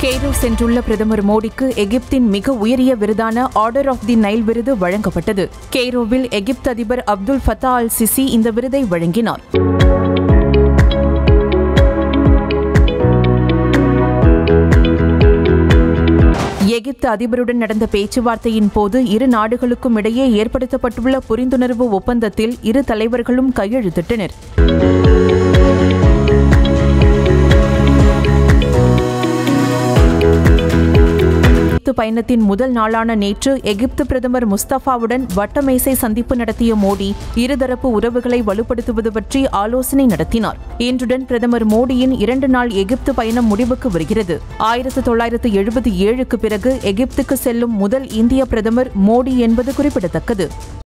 Cairo சென்றுள்ள பிரதமர் மோடிக்கு எகிப்தின் மிக உயரிய விருதான ஆர்டர் ஆஃப் தி நைல் விருது வழங்கப்பட்டது கெய்ரோவில் எகிப்து அதிபர் அப்துல் ஃபத்தா அல் சிசி இந்த விருதை வழங்கினார் எகிப்து அதிபருடன் நடந்த பேச்சுவார்த்தையின் போது இரு நாடுகளுக்கும் இடையே ஏற்படுத்தப்பட்டுள்ள புரிந்துணர்வு ஒப்பந்தத்தில் இரு தலைவர்களும் கையெழுத்திட்டனர் எகிப்து பயணத்தின் முதல் நாளான நேற்று எகிப்து பிரதமர் முஸ்தபாவுடன் வட்டமேசை சந்திப்பு நடத்திய மோடி இருதரப்பு உறவுகளை வலுப்படுத்துவது பற்றி ஆலோசனை நடத்தினார் இன்றுடன் பிரதமர் மோடியின் இரண்டு நாள் எகிப்து பயணம் முடிவுக்கு வருகிறது ஆயிரத்து தொள்ளாயிரத்து எழுபத்தி ஏழுக்கு பிறகு எகிப்துக்கு செல்லும் முதல் இந்திய பிரதமர் மோடி என்பது குறிப்பிடத்தக்கது